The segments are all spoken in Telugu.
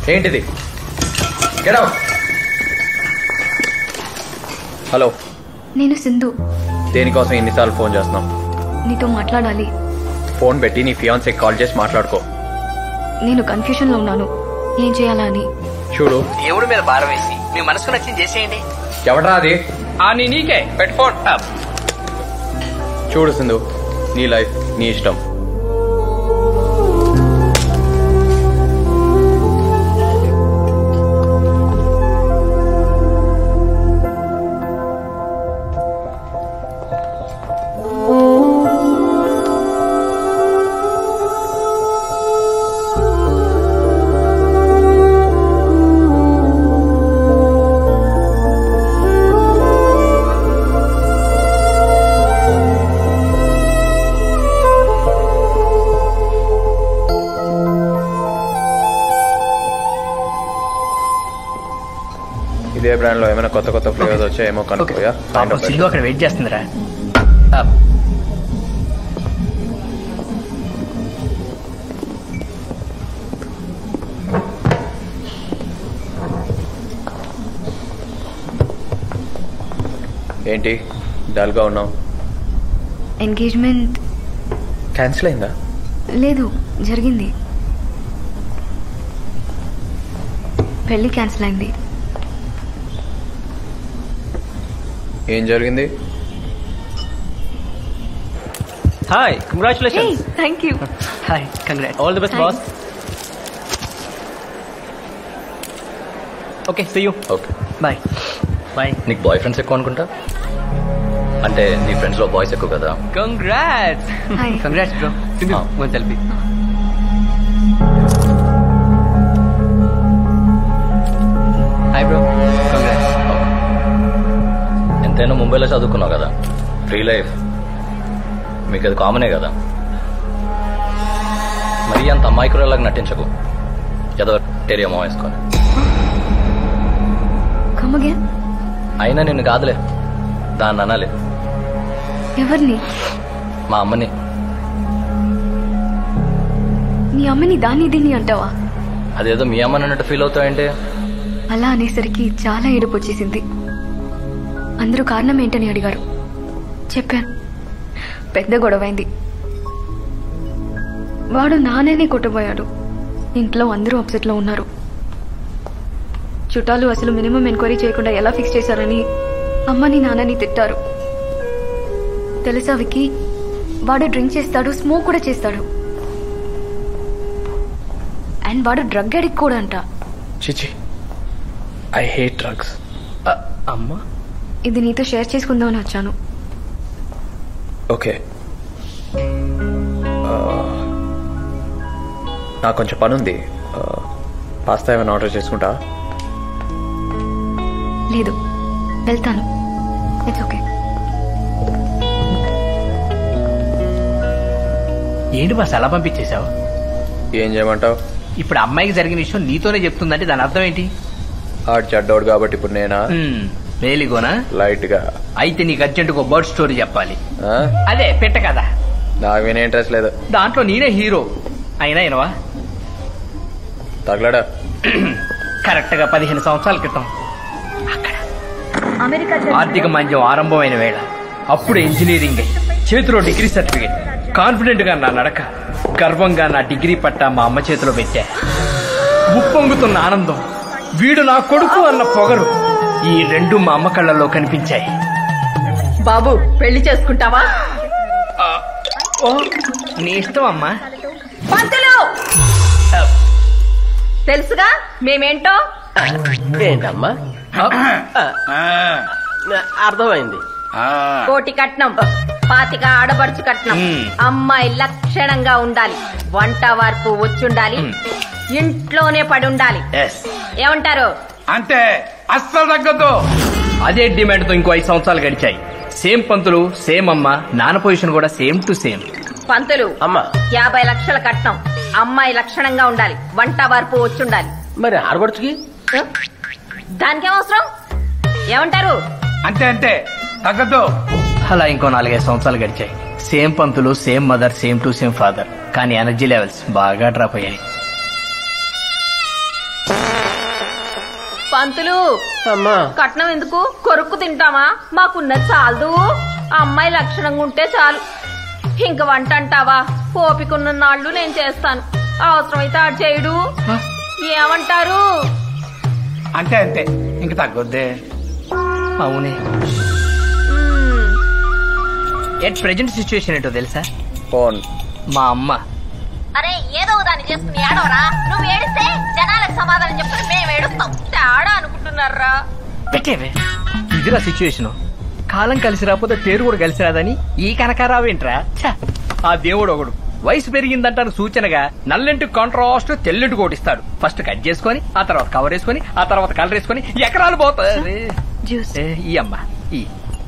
ఏంటిది Get out. హలో నేను సింధు దేనికోసం ఎన్నిసార్లు ఫోన్ చేస్తున్నాం నీతో మాట్లాడాలి ఫోన్ పెట్టి నీ ఫియాన్సే కాల్ చేసి మాట్లాడుకో నేను కన్ఫ్యూషన్ లో ఉన్నాను ఏం చేయాలా అని చూడు దేవుడి మీద భారం వేసి మీ మనసుకు నచ్చింది చేసేయండి ఎవడరా అది ఆ నీ నీకే పెట్ ఫోన్ చూడు సింధు నీ లైఫ్ నీ ఇష్టం ఇదే బ్రాండ్ లో ఏమైనా కొత్త కొత్త ఫ్లేవర్స్ వచ్చాయేమో కనుక్కోయా పాపం సింధు అక్కడ వెయిట్ చేస్తుందిరా ఆ, ఏంటి డల్ గా ఉన్నావు ఎంగేజ్మెంట్ క్యాన్సిల్ అయిందా లేదు జరిగింది పెళ్లి క్యాన్సిల్ అయింది ఏం జరిగింది hi congratulation thank you hi congrat all the best Thanks. Boss okay see you okay bye bye నీకు బాయ్ ఫ్రెండ్స్ ఎక్కువ అనుకుంటా అంటే నీ ఫ్రెండ్స్ లో బాయ్స్ ఎక్కువ కదా congrats Hi. Congrats bro Sindhu Ah. One selfie hi bro congrats ఎంతైనా ముంబైలో చదువుకున్నావు కదా ఫ్రీ లైఫ్ మీకు అది కామనే కదా మరీ అంత అమాయకురాలాగా నటించకు ఏదో టేరియా వేసుకొని కమ్ అగైన్ అయినా నిన్ను కాదులే దాన్ని అనాలి ఎవరిని మా అమ్మని నీ అమ్మని దాన్ని దీన్ని అంటావా అదేదో మీ అమ్మని అన్నట్టు ఫీల్ అవుతావంటే అలా అనేసరికి చాలా ఏడుపు వచ్చేసింది అందరూ కారణం ఏంటని అడిగారు చెప్పాను పెద్ద గొడవైంది వాడు నాన్నని కొట్టబోయాడు ఇంట్లో అందరూ అప్సెట్లో ఉన్నారు చుట్టాలు అసలు మినిమం ఎంక్వైరీ చేయకుండా ఎలా ఫిక్స్ చేశారని అమ్మని నాన్నని తిట్టారు తెలుసా వికి వాడు డ్రింక్ చేస్తాడు స్మోక్ కూడా చేస్తాడు అండ్ వాడు డ్రగ్ అడిక్ట్ కూడా అంట చిచి ఐ హేట్ డ్రగ్స్ అమ్మా ఇది నీతో షేర్ చేసుకుందామని వచ్చాను ఓకే నాకు కొంచెం పని ఉంది పాస్తా ఏమైనా ఆర్డర్ చేసుకుంటా లేదు వెళ్తాను ఇట్స్ ఓకే ఏంటి బాస్ అలా పంపించేశావు ఏం చేయమంటావు ఇప్పుడు అమ్మాయికి జరిగిన విషయం నీతోనే చెప్తుందంటే దాని అర్థం ఏంటి ఆడు చెడ్డోడు కాబట్టి ఇప్పుడు నేనా మ్మ్, వేలిగోనా లైట్ గా అయితే నీకు అర్జెంటుగా బర్డ్ స్టోరీ చెప్పాలి ఆ? అదే పెట్ట కదా నాకు వినే ఇంట్రెస్ట్ లేదు దాంట్లో నేనే హీరో అయినా అయినవా తగలడా కరెక్ట్ గా పదిహేను సంవత్సరాల క్రితం అక్కడ ఆర్థిక మాంద్యం ఆరంభమైన వేళ అప్పుడు ఇంజనీరింగ్ అయ్యి చేతిలో డిగ్రీ సర్టిఫికేట్ కాన్ఫిడెంట్ గా నా నడక గర్వంగా నా డిగ్రీ పట్టా మా అమ్మ చేతిలో పెట్టా ఉప్పొంగుతున్న ఆనందం వీడు నా కొడుకు అన్న పొగరు ఈ రెండు మా అమ్మ కళ్ళల్లో కనిపించాయి బాబు పెళ్లి చేసుకుంటావా ఓ నీ ఇష్టం అమ్మా పంతులు తెలుసుగా మేమేంటో ఏంటమ్మా అర్థమైంది కోటి కట్నం పాతిక ఆడపడుచు కట్నం మ్మ్. అమ్మాయి లక్షణంగా ఉండాలి వంట వార్పు వచ్చుండాలి ఇంట్లోనే పడి ఉండాలి ఎస్ ఏమంటారు అంతే అస్సలు తగ్గదు అదే డిమాండ్ తో ఇంకో ఐదు సంవత్సరాలు గడిచాయి సేమ్ పంతులు సేమ్ అమ్మ నాన్న పొజిషన్ కూడా సేమ్ టు సేమ్ పంతులు అమ్మా యాభై లక్షల కట్నం అమ్మాయి లక్షణంగా ఉండాలి వంట వార్పు వచ్చుండాలి మరి ఆడబడుచుకి ఆ? దానికేం అవసరం ఏమంటారు అంతే అంతే తగ్గదు అలా ఇంకో నాలుగైదు సంవత్సరాలు గడిచాయి సేమ్ పంతులు same mother same to same father కానీ ఎనర్జీ లెవెల్స్ బాగా డ్రాప్ అయ్యాయి పంతులు అమ్మా కట్నం ఎందుకు కొరుక్కు తింటామా మాకున్నది చాలదు అమ్మాయి లక్షణంగా ఉంటే చాలు ఇంక వంట అంటావా ఓపికన్న నాళ్ళు నేను చేస్తాను అవసరమైతే ఆడు చేయడు ఏమంటారు అంతే అంతే ఇంక తగ్గొద్దే అవునే మ్మ్. ఎట్ ప్రెజెంట్ సిచ్యువేషన్ ఏంటో తెలుసా ఫోన్ మా అమ్మ అరే ఏదో దాన్ని చేసుకుని ఏడవరా నువ్వు ఏడిస్తే జనాలకు సమాధానం చెప్పుకుని మేము ఏడుస్తాం తేడా అనుకుంటున్నారా పెట్టేవే ఇదిరా సిచ్యువేషన్ కాలం కలిసి రాకపోతే పేరు కూడా కలిసి రాదని ఈ కనకారావేంట్రా ఛ! ఆ దేవుడు ఒకడు వయసు పెరిగిందంటాను సూచనగా నల్లెంటి కాంట్రాస్ట్ తెల్లెంటి కోటిస్తాడు ఫస్ట్ కట్ చేసుకొని ఆ తర్వాత కవర్ వేసుకొని ఆ తర్వాత కలర్ వేసుకొని ఎకరాలు పోతాయి జ్యూస్ ఏ, ఈ అమ్మ ఈ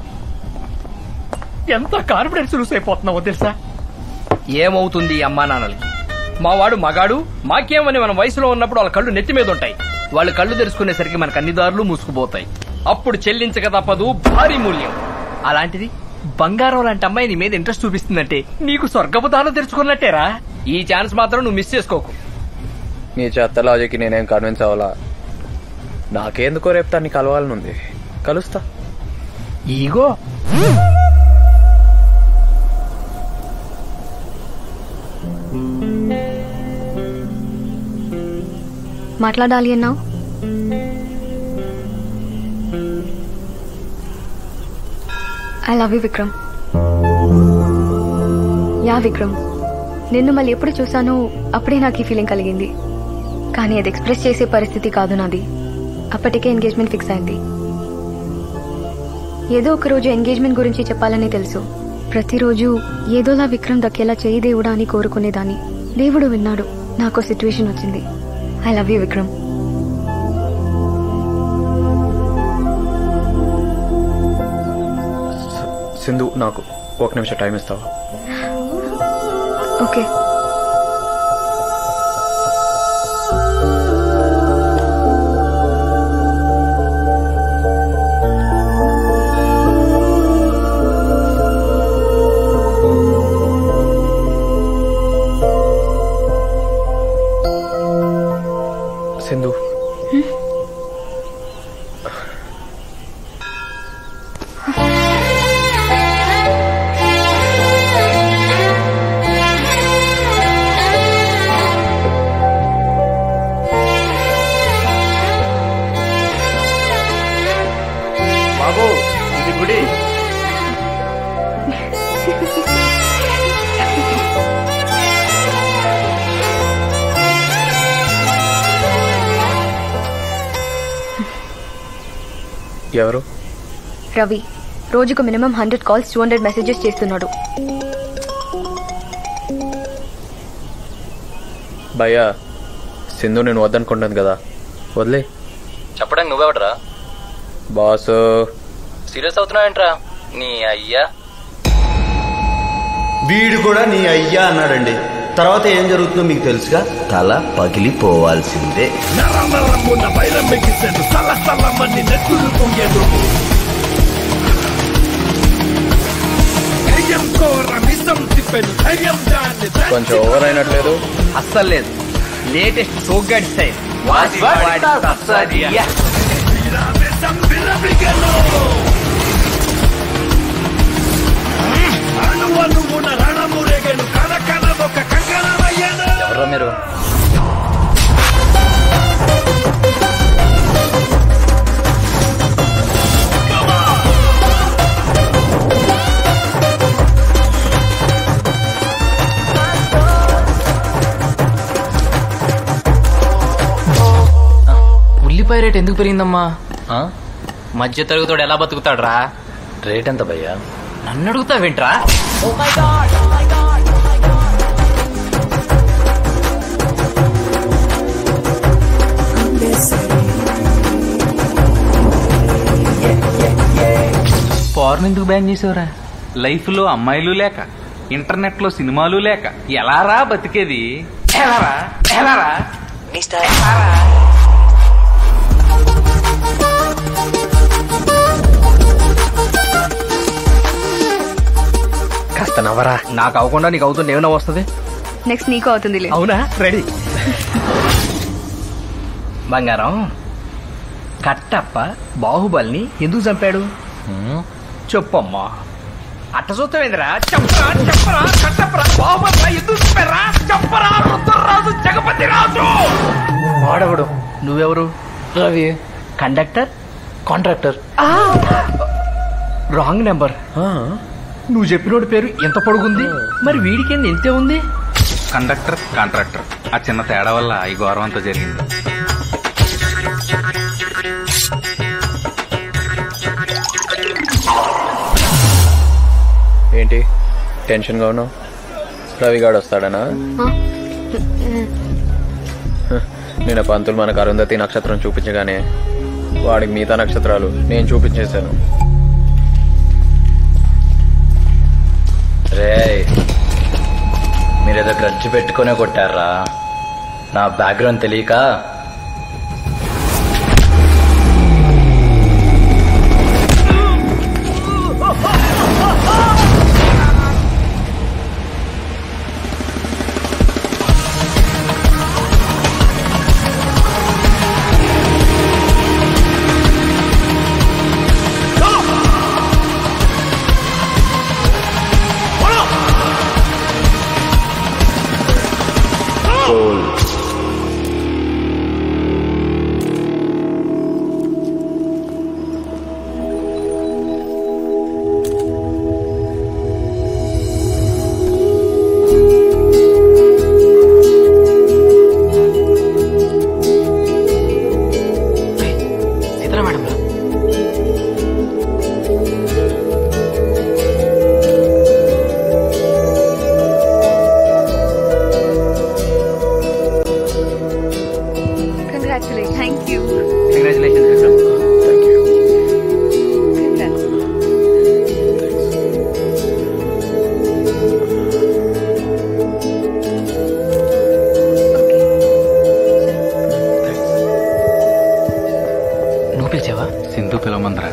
ఎంత కాన్ఫిడెన్స్ లూస్ అయిపోతున్నావో తెలుసా ఏమవుతుంది ఈ అమ్మా నాన్నలకి మా వాడు మగాడు మాకేమని మన వయసులో ఉన్నప్పుడు వాళ్ళ కళ్ళు నెత్తి మీద ఉంటాయి వాళ్ళు కళ్ళు తెరుచుకునేసరికి మనకు అన్ని దారులు మూసుకుపోతాయి అప్పుడు చెల్లించక తప్పదు భారీ మూల్యం అలాంటిది బంగారం లాంటి అమ్మాయి నీ మీద ఇంట్రెస్ట్ చూపిస్తుందంటే నీకు స్వర్గపు దానం తెరుచుకున్నట్టేరా ఈ ఛాన్స్ మాత్రం నువ్వు మిస్ చేసుకోకు నీ చెత్త లాజిక్కి నేనేం కన్విన్స్ అవ్వాలా నాకేందుకో రేపు తన్ని కలవాలనుంది కలుస్తా ఈగో మాట్లాడాలి అన్నావు I love you Vikram yeah Vikram నిన్ను మళ్ళీ ఎప్పుడు చూసానో అప్పుడే నాకు ఈ ఫీలింగ్ కలిగింది కానీ అది ఎక్స్ప్రెస్ చేసే పరిస్థితి కాదు నాది అప్పటికే ఎంగేజ్మెంట్ ఫిక్స్ అయింది ఏదో ఒక రోజు ఎంగేజ్మెంట్ గురించి చెప్పాలని తెలుసు ప్రతిరోజు ఏదోలా విక్రమ్ దక్కేలా చేయి దేవుడా అని కోరుకునేదాన్ని దేవుడు విన్నాడు నాకు సిచ్యువేషన్ వచ్చింది I love you Vikram Sindhu నాకు ఒక నిమిషం టైం ఇస్తావా ఓకే సింధు బాబు ఇది గుడి ఎవరు రవి రోజుకు minimum hundred calls two hundred messages చేస్తున్నాడు భయ్యా సింధు నేను వద్దనుకుంటాను కదా వదిలే చెప్పడానికి నువ్వెవడరా బాస్ సీరియస్ అవుతున్నావేంట్రా నీ అయ్యా వీడు కూడా నీ అయ్యా అన్నాడండి తర్వాత ఏం జరుగుతుందో మీకు తెలుసుగా తల పగిలిపోవాల్సిందే కొంచెం ఓవర్ అయినట్లేదు అస్సలు లేదు లేటెస్ట్ సోగ్గాడి స్టైల్ ఎవరా మీరు ఉల్లిపాయ రేట్ ఎందుకు పెరిగిందమ్మా మధ్య తరగతోడు ఎలా బతుకుతాడ్రా రేట్ ఎంత భయ్యా నన్ను అడుగుతావేంట్రా పవర్ ఎందుకు బ్యాన్ చేసావురా లైఫ్ లో అమ్మాయిలు లేక ఇంటర్నెట్ లో సినిమాలు లేక ఎలారా బతికేది ఎలారా ఎలారా కాస్త నవ్వరా నాకు అవ్వకుండా నీకు అవుతుంది ఏమైనా వస్తుంది నెక్స్ట్ నీకు అవుతుంది అవునా రెడీ బంగారం కట్టప్ప బాహుబలిని ఎందుకు చంపాడు చెప్పమ్మా అట్ట చూస్తావేంద్రా చెప్పరా చెప్పరా కట్టప్పరా బాహుబలి ఎందుకు చంపారా చెప్పరా రుద్రరాజు జగపతి రాజు వాడవడు నువ్వెవరు Ravi conductor contractor wrong number నువ్వు చెప్పినోడి పేరు ఎంత పొడుగుంది మరి వీడికేంది ఎంతే ఉంది కండక్టర్ కాంట్రాక్టర్ ఆ చిన్న తేడా వల్ల ఈ గౌరవం అంతా జరిగింది ఏంటి టెన్షన్గా ఉన్నావు రవిగాడు వస్తాడనా నేను పంతులు మనకు అరుంధతి నక్షత్రం చూపించగానే వాడికి మిగతా నక్షత్రాలు నేను చూపించేశాను రే మీరేదో గ్రడ్జ్ పెట్టుకునే కొట్టారా నా బ్యాక్గ్రౌండ్ తెలియక సీతరా madam congratulation thank you congratulation Vikram thank you నువ్వు పిలిచావా సింధు పిలవమందరా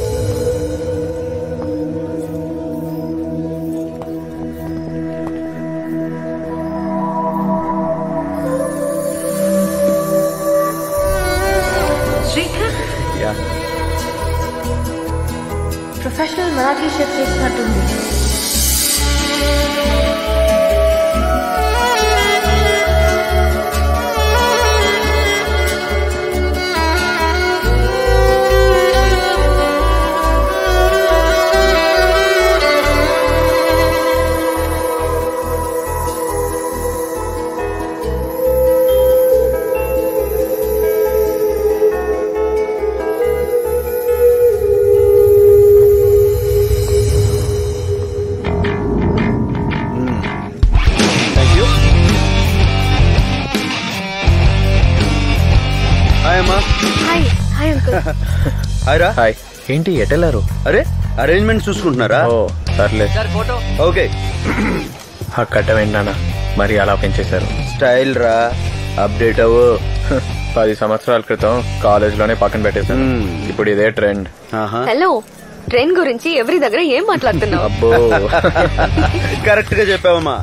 Srikar yeah professional Marathi chef చేసినట్టుంది థ్యాంక్ యూ హాయ్ అమ్మా హాయ్ హాయ్ అంకుల్ హాయ్ రా హాయ్ ఏంటి ఎటెళ్ళారు అరే అరేంజ్మెంట్ చూసుకుంటున్నారా ఓ సర్లే ఓకే ఆ కట్టం ఏంటన్నా మరి అలా పెంచేశారు స్టైల్ రా అప్డేట్ అవ్వు పది సంవత్సరాల క్రితం కాలేజ్లోనే పక్కన పెట్టేశాను మ్మ్. ఇప్పుడు ఇదే ట్రెండ్ ఆహా. హలో ట్రైన్ గురించి ఎవరి దగ్గర ఏం మాట్లాడుతున్నావు అబ్బో కరెక్ట్ గా చెప్పావమ్మా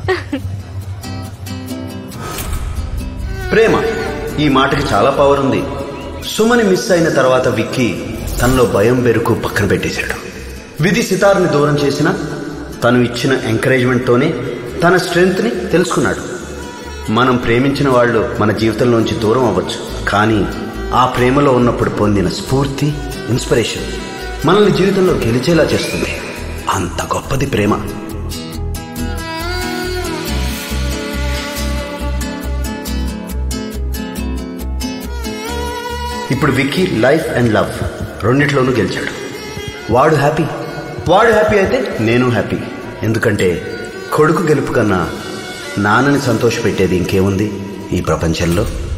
ప్రేమ ఈ మాటకి చాలా పవర్ ఉంది సుమని మిస్ అయిన తర్వాత విక్కీ తనలో భయం బెరుకు పక్కన పెట్టేశాడు విధి సితార్ని దూరం చేసిన తను ఇచ్చిన ఎంకరేజ్మెంట్ తోనే తన స్ట్రెంగ్త్ ని తెలుసుకున్నాడు మనం ప్రేమించిన వాళ్ళు మన జీవితంలోంచి దూరం అవ్వచ్చు కానీ ఆ ప్రేమలో ఉన్నప్పుడు పొందిన స్ఫూర్తి ఇన్స్పిరేషన్ మనల్ని జీవితంలో గెలిచేలా చేస్తుంది అంత గొప్పది ప్రేమ ఇప్పుడు విక్కీ లైఫ్ అండ్ లవ్ రెండిట్లోనూ గెలిచాడు వాడు హ్యాపీ వాడు హ్యాపీ అయితే నేను హ్యాపీ ఎందుకంటే కొడుకు గెలుపు కన్నా నాన్నని సంతోషపెట్టేది ఇంకేముంది ఈ ప్రపంచంలో